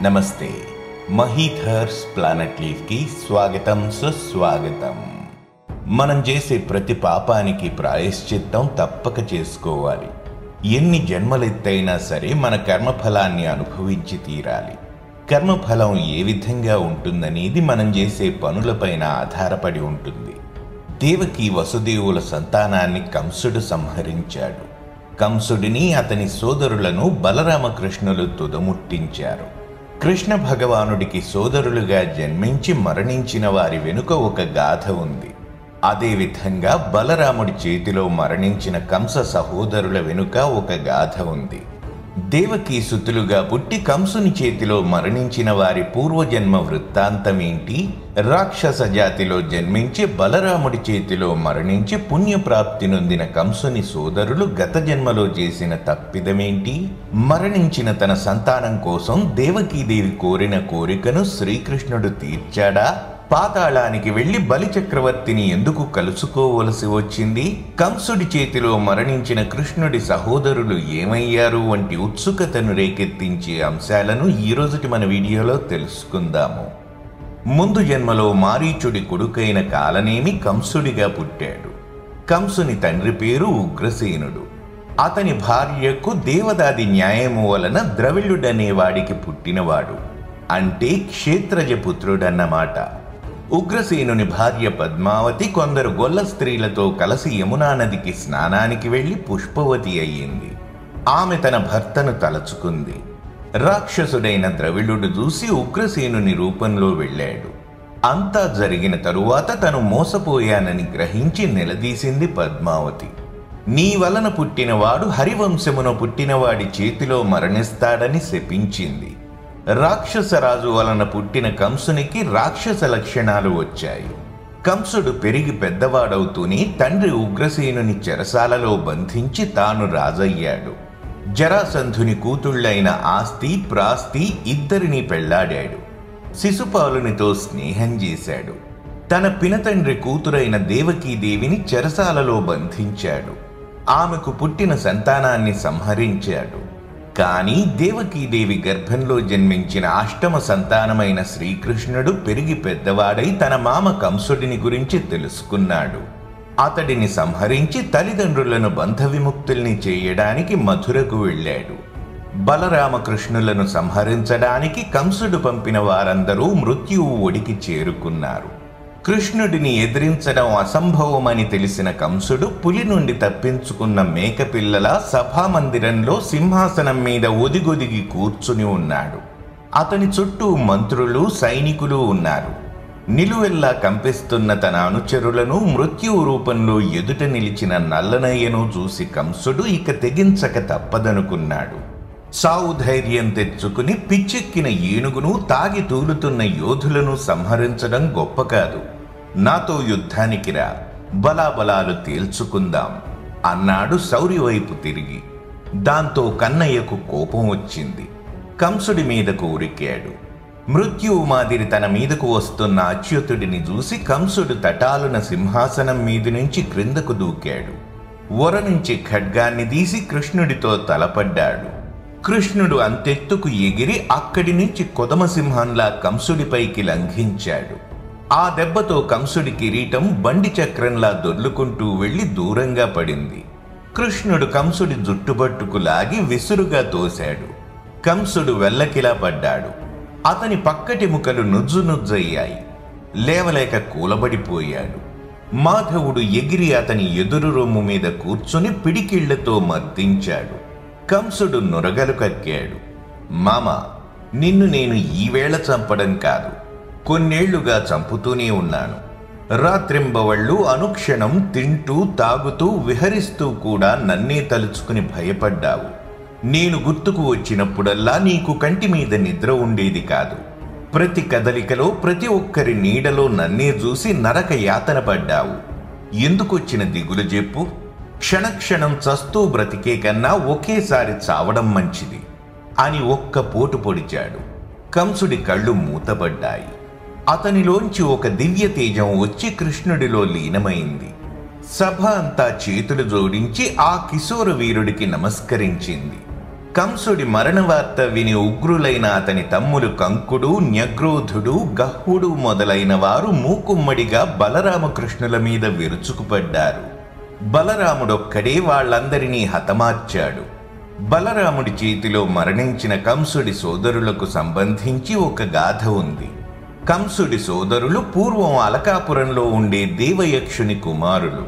నమస్తే మహీథర్స్ ప్లానెట్ లీఫ్కి స్వాగతం సుస్వాగతం మనం చేసే ప్రతి పాపానికి ప్రాయశ్చిత్తం తప్పక చేసుకోవాలి ఎన్ని జన్మలెత్తైనా సరే మన కర్మఫలాన్ని అనుభవించి తీరాలి కర్మఫలం ఏ విధంగా ఉంటుందనేది మనం చేసే పనులపైన ఆధారపడి ఉంటుంది దేవకి వసుదేవుల సంతానాన్ని కంసుడు సంహరించాడు కంసుడిని అతని సోదరులను బలరామకృష్ణులు తుదముట్టించారు కృష్ణ భగవానుడికి సోదరులుగా జన్మించి మరణించిన వారి వెనుక ఒక గాథ ఉంది అదేవిధంగా బలరాముడి చేతిలో మరణించిన కంస సహోదరుల వెనుక ఒక గాథ ఉంది దేవకీ సుతులుగా పుట్టి కంసుని చేతిలో మరణించిన వారి పూర్వజన్మ వృత్తాంతమేంటి రాక్షస జాతిలో జన్మించి బలరాముడి చేతిలో మరణించి పుణ్యప్రాప్తి నొందిన కంసుని సోదరులు గత జన్మలో చేసిన తప్పిదమేంటి మరణించిన తన సంతానం కోసం దేవకీదేవి కోరిన కోరికను శ్రీకృష్ణుడు తీర్చాడా పాతాళానికి వెళ్లి బలిచక్రవర్తిని ఎందుకు కలుసుకోవలసి వచ్చింది కంసుడి చేతిలో మరణించిన కృష్ణుడి సహోదరులు ఏమయ్యారు వంటి ఉత్సుకతను రేకెత్తించే అంశాలను ఈ రోజుటి మన వీడియోలో తెలుసుకుందాము ముందు జన్మలో మారీచుడి కొడుకైన కాలనేమి కంసుడిగా పుట్టాడు కంసుని తండ్రి పేరు ఉగ్రసేనుడు అతని భార్యకు దేవదాది న్యాయము వలన ద్రవిళుడనే వాడికి పుట్టినవాడు అంటే క్షేత్రజ పుత్రుడన్నమాట ఉగ్రసేనుని భార్య పద్మావతి కొందరు గొల్ల స్త్రీలతో కలిసి యమునా నదికి స్నానానికి వెళ్లి పుష్పవతి అయ్యింది ఆమె తన భర్తను తలచుకుంది రాక్షసుడైన ద్రవిళుడు చూసి ఉగ్రసేనుని రూపంలో వెళ్ళాడు అంతా జరిగిన తరువాత తను మోసపోయానని గ్రహించి నిలదీసింది పద్మావతి నీ వలన పుట్టినవాడు హరివంశమున పుట్టినవాడి చేతిలో మరణిస్తాడని శపించింది రాక్షసరాజు వలన పుట్టిన కంసునికి రాక్షస లక్షణాలు వచ్చాయి కంసుడు పెరిగి పెద్దవాడవుతూనే తండ్రి ఉగ్రసేనుని చెరసాలలో బంధించి తాను రాజయ్యాడు జరాసంధుని కూతుళ్ళైన ఆస్తి ప్రాస్తి ఇద్దరిని పెళ్లాడాడు శిశుపాలునితో స్నేహం చేశాడు తన పినతండ్రి కూతురైన దేవకీదేవిని చెరసాలలో బంధించాడు ఆమెకు పుట్టిన సంతానాన్ని సంహరించాడు కానీ దేవకీదేవి గర్భంలో జన్మించిన అష్టమ సంతానమైన శ్రీకృష్ణుడు పెరిగి పెద్దవాడై తన మామ కంసుడిని గురించి తెలుసుకున్నాడు అతడిని సంహరించి తల్లిదండ్రులను బంధ విముక్తుల్ని చేయడానికి మధురకు వెళ్ళాడు బలరామకృష్ణులను సంహరించడానికి కంసుడు పంపిన వారందరూ మృత్యువు ఒడికి చేరుకున్నారు కృష్ణుడిని ఎదిరించడం అసంభవమని తెలిసిన కంసుడు పులి నుండి తప్పించుకున్న మేకపిల్లల సభామందిరంలో సింహాసనం మీద ఒదిగొదిగి కూర్చుని ఉన్నాడు అతని చుట్టూ మంత్రులు సైనికులు ఉన్నారు నిలువెల్లా కంపిస్తున్న తన అనుచరులను మృత్యువు రూపంలో ఎదుట నిలిచిన నల్లనయ్యను చూసి కంసుడు ఇక తెగించక తప్పదనుకున్నాడు సావు ధైర్యం తెచ్చుకుని పిచ్చెక్కిన ఏనుగును తాగి తూలుతున్న యోధులను సంహరించడం గొప్ప కాదు నాతో యుద్ధానికి రా బలాబలాలు తేల్చుకుందాం అన్నాడు శౌర్య వైపు తిరిగి దాంతో కన్నయ్యకు కోపం వచ్చింది కంసుడి మీదకు ఉరికాడు మృత్యువు మాదిరి తన మీదకు వస్తున్న అచ్యుతుడిని చూసి కంసుడు తటాలున సింహాసనం మీది నుంచి క్రిందకు దూకాడు వర నుంచి ఖడ్గాన్ని తీసి కృష్ణుడితో తలపడ్డాడు కృష్ణుడు అంతెత్తుకు ఎగిరి అక్కడి నుంచి కొదమసింహంలా కంసుడిపైకి లంఘించాడు ఆ దెబ్బతో కంసుడి కిరీటం బండి చక్రంలా దొర్లుకుంటూ వెళ్లి దూరంగా పడింది కృష్ణుడు కంసుడి జుట్టుబట్టుకు లాగి విసురుగా తోశాడు కంసుడు వెల్లకిలా పడ్డాడు అతని పక్కటి ముఖలు నుజ్జు నుజ్జయ్యాయి లేవలేక కూలబడిపోయాడు మాధవుడు ఎగిరి అతని ఎదురు రొమ్ము మీద కూర్చుని పిడికిళ్లతో మర్దించాడు కంసుడు నొరగలు కక్కాడు మామ నిన్ను నేను ఈవేళ చంపడం కాదు కొన్నేళ్లుగా చంపుతూనే ఉన్నాను రాత్రింబవళ్ళు అనుక్షణం తింటూ తాగుతూ విహరిస్తూ కూడా నన్నే తలుచుకుని భయపడ్డావు నేను గుర్తుకు వచ్చినప్పుడల్లా నీకు కంటి మీద నిద్ర ఉండేది కాదు ప్రతి కదలికలో ప్రతి ఒక్కరి నీడలో నన్నే చూసి నరక యాతన పడ్డావు ఎందుకొచ్చిన దిగులు చెప్పు క్షణక్షణం చస్తూ బ్రతికే కన్నా ఒకేసారి చావడం మంచిది అని ఒక్క పోటు పొడిచాడు కంసుడి కళ్ళు మూతపడ్డాయి అతనిలోంచి ఒక దివ్య తేజం వచ్చి కృష్ణుడిలో లీనమైంది సభ అంతా చేతులు జోడించి ఆ కిశోర వీరుడికి నమస్కరించింది కంసుడి మరణ వార్త విని ఉగ్రులైన అతని తమ్ములు కంకుడు న్యగ్రోధుడు గహ్వుడు మొదలైన వారు మూకుమ్మడిగా బలరామకృష్ణుల మీద విరుచుకుపడ్డారు బలరాముడొక్కడే వాళ్ళందరినీ హతమార్చాడు బలరాముడి చేతిలో మరణించిన కంసుడి సోదరులకు సంబంధించి ఒక గాథ ఉంది కంసుడి సోదరులు పూర్వం అలకాపురంలో ఉండే దేవయక్షుని కుమారులు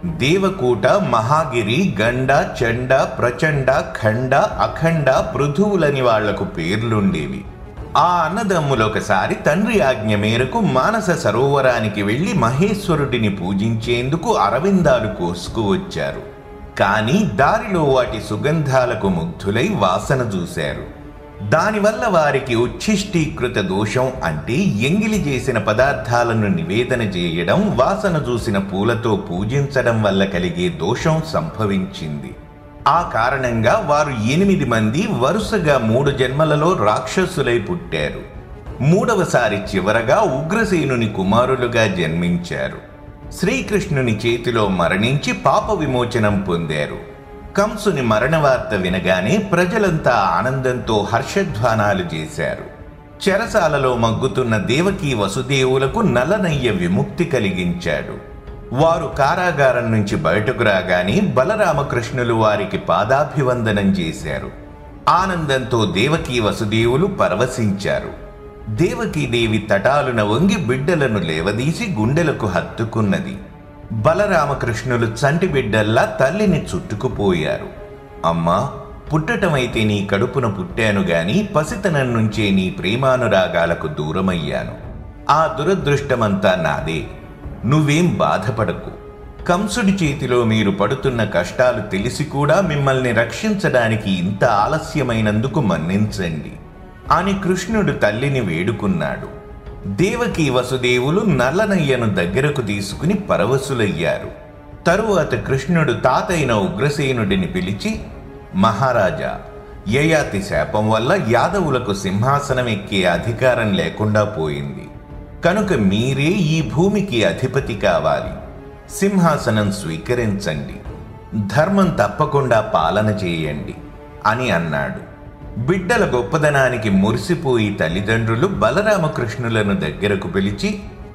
దేవకూట మహాగిరి గండ చండ ప్రచండ ఖండ అఖండ పృథువులని వాళ్లకు పేర్లుండేవి ఆ అన్నదమ్ములు ఒకసారి తండ్రి ఆజ్ఞ మేరకు మానస సరోవరానికి వెళ్లి మహేశ్వరుడిని పూజించేందుకు అరవిందాలు కోసుకువచ్చారు కానీ దారిలో వాటి సుగంధాలకు ముగ్ధులై వాసన చూశారు దానివల్ల వారికి ఉచ్ఛిష్టీకృత దోషం అంటే ఎంగిలి చేసిన పదార్థాలను నివేదన చేయడం వాసన చూసిన పూలతో పూజించడం వల్ల కలిగే దోషం సంభవించింది ఆ కారణంగా వారు ఎనిమిది మంది వరుసగా మూడు జన్మలలో రాక్షసులై పుట్టారు మూడవసారి చివరగా ఉగ్రసేనుని కుమారులుగా జన్మించారు శ్రీకృష్ణుని చేతిలో మరణించి పాప విమోచనం పొందారు కంసుని మరణ వార్త వినగానే ప్రజలంతా ఆనందంతో హర్షధ్వానాలు చేశారు చెరసాలలో మగ్గుతున్న దేవకీ వసుదేవులకు నలనయ్య విముక్తి కలిగించాడు వారు కారాగారం నుంచి బయటకు రాగానే బలరామకృష్ణులు వారికి పాదాభివందనం చేశారు ఆనందంతో దేవకీ వసుదేవులు పరవశించారు దేవకీదేవి తటాలున వంగి బిడ్డలను లేవదీసి గుండెలకు హత్తుకున్నది బలరామకృష్ణులు చంటి బిడ్డల్లా తల్లిని చుట్టుకుపోయారు అమ్మా పుట్టటమైతే నీ కడుపున పుట్టాను గాని పసితనం నుంచే నీ ప్రేమానురాగాలకు దూరమయ్యాను ఆ దురదృష్టమంతా నాదే నువ్వేం బాధపడకు కంసుడి చేతిలో మీరు పడుతున్న కష్టాలు తెలిసి కూడా మిమ్మల్ని రక్షించడానికి ఇంత ఆలస్యమైనందుకు మన్నించండి అని కృష్ణుడు తల్లిని వేడుకున్నాడు దేవకి వసుదేవులు నల్లనయ్యను దగ్గరకు తీసుకుని పరవశులయ్యారు తరువాత కృష్ణుడు తాతైన ఉగ్రసేనుడిని పిలిచి మహారాజా యయాతి శాపం వల్ల యాదవులకు సింహాసనం ఎక్కే అధికారం లేకుండా పోయింది కనుక మీరే ఈ భూమికి అధిపతి కావాలి సింహాసనం స్వీకరించండి ధర్మం తప్పకుండా పాలన చేయండి అని అన్నాడు బిడ్డల గొప్పదనానికి మురిసిపోయి తల్లిదండ్రులు బలరామకృష్ణులను దగ్గరకు పిలిచి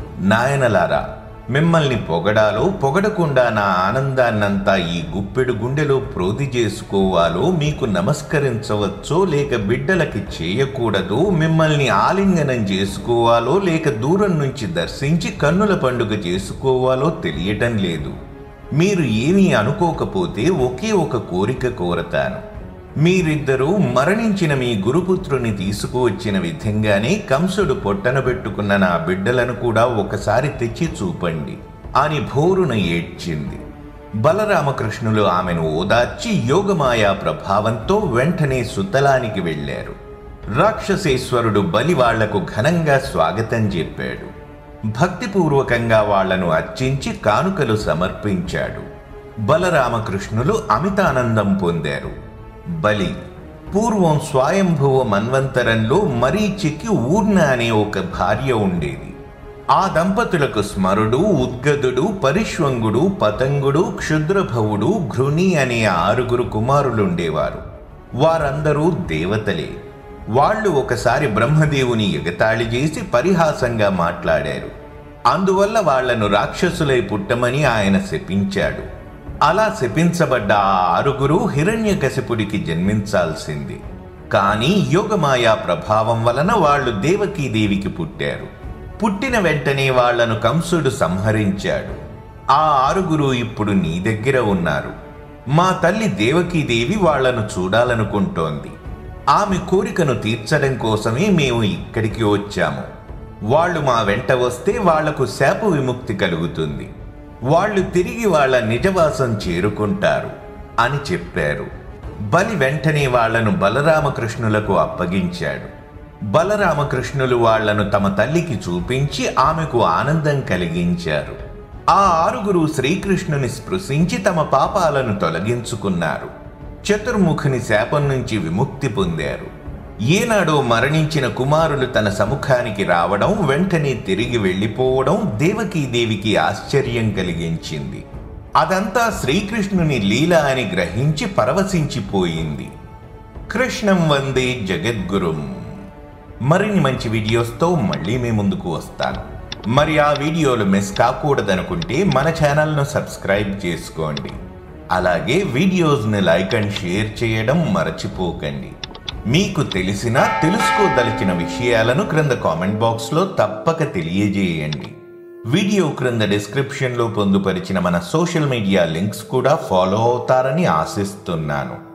నాయనలారా మిమ్మల్ని పొగడాలో పొగడకుండా నా ఆనందాన్నంతా ఈ గుప్పెడు గుండెలో ప్రోది చేసుకోవాలో మీకు నమస్కరించవచ్చో లేక బిడ్డలకి చేయకూడదో మిమ్మల్ని ఆలింగనం చేసుకోవాలో లేక దూరం నుంచి దర్శించి కన్నుల పండుగ చేసుకోవాలో తెలియటం లేదు మీరు ఏమీ అనుకోకపోతే ఒకే ఒక కోరిక కోరతాను మీరిద్దరూ మరణించిన మీ గురుపుత్రుని తీసుకువచ్చిన విధంగానే కంసుడు పొట్టన పెట్టుకున్న నా బిడ్డలను కూడా ఒకసారి తెచ్చి చూపండి అని భోరున ఏడ్చింది బలరామకృష్ణులు ఆమెను ఓదార్చి యోగమాయా ప్రభావంతో వెంటనే సుతలానికి వెళ్ళారు రాక్షసేశ్వరుడు బలి వాళ్లకు ఘనంగా స్వాగతం చెప్పాడు భక్తిపూర్వకంగా వాళ్లను అర్చించి కానుకలు సమర్పించాడు బలరామకృష్ణులు అమితానందం పొందారు బలి పూర్వం స్వయంభువ మన్వంతరంలో మరీచికి ఊర్ణ అనే ఒక భార్య ఉండేది ఆ దంపతులకు స్మరుడు ఉద్గదుడు పరిష్వంగుడు పతంగుడు క్షుద్రభవుడు ఘృణి అనే ఆరుగురు కుమారులుండేవారు వారందరూ దేవతలే వాళ్ళు ఒకసారి బ్రహ్మదేవుని ఎగతాళి చేసి పరిహాసంగా మాట్లాడారు అందువల్ల వాళ్లను రాక్షసులై పుట్టమని ఆయన శపించాడు అలా శపించబడ్డ ఆ ఆరుగురు హిరణ్యకశిపుడికి జన్మించాల్సింది కానీ యోగమాయా ప్రభావం వలన వాళ్ళు దేవకీదేవికి పుట్టారు పుట్టిన వెంటనే వాళ్లను కంసుడు సంహరించాడు ఆ ఆరుగురు ఇప్పుడు నీ దగ్గర ఉన్నారు మా తల్లి దేవకీదేవి వాళ్లను చూడాలనుకుంటోంది ఆమె కోరికను తీర్చడం కోసమే మేము ఇక్కడికి వచ్చాము వాళ్ళు మా వెంట వస్తే వాళ్లకు శాప విముక్తి కలుగుతుంది వాళ్ళు తిరిగి వాళ్ళ నిజవాసం చేరుకుంటారు అని చెప్పారు బలి వెంటనే వాళ్లను బలరామకృష్ణులకు అప్పగించాడు బలరామకృష్ణులు వాళ్లను తమ తల్లికి చూపించి ఆమెకు ఆనందం కలిగించారు ఆ ఆరుగురు శ్రీకృష్ణుని స్పృశించి తమ పాపాలను తొలగించుకున్నారు చతుర్ముఖుని శాపం నుంచి విముక్తి పొందారు ఏనాడో మరణించిన కుమారులు తన సముఖానికి రావడం వెంటనే తిరిగి వెళ్ళిపోవడం దేవకీదేవికి ఆశ్చర్యం కలిగించింది అదంతా శ్రీకృష్ణుని లీల అని గ్రహించి పరవశించిపోయింది కృష్ణం వందే జగద్గురుం మరిన్ని మంచి వీడియోస్తో మళ్ళీ మీ ముందుకు వస్తాను మరి ఆ వీడియోలు మిస్ కాకూడదనుకుంటే మన ఛానల్ను సబ్స్క్రైబ్ చేసుకోండి అలాగే వీడియోస్ని లైక్ అండ్ షేర్ చేయడం మరచిపోకండి మీకు తెలిసిన తెలుసుకోదలిచిన విషయాలను క్రింద కామెంట్ బాక్స్లో తప్పక తెలియజేయండి వీడియో క్రింద డిస్క్రిప్షన్లో పొందుపరిచిన మన సోషల్ మీడియా లింక్స్ కూడా ఫాలో అవుతారని ఆశిస్తున్నాను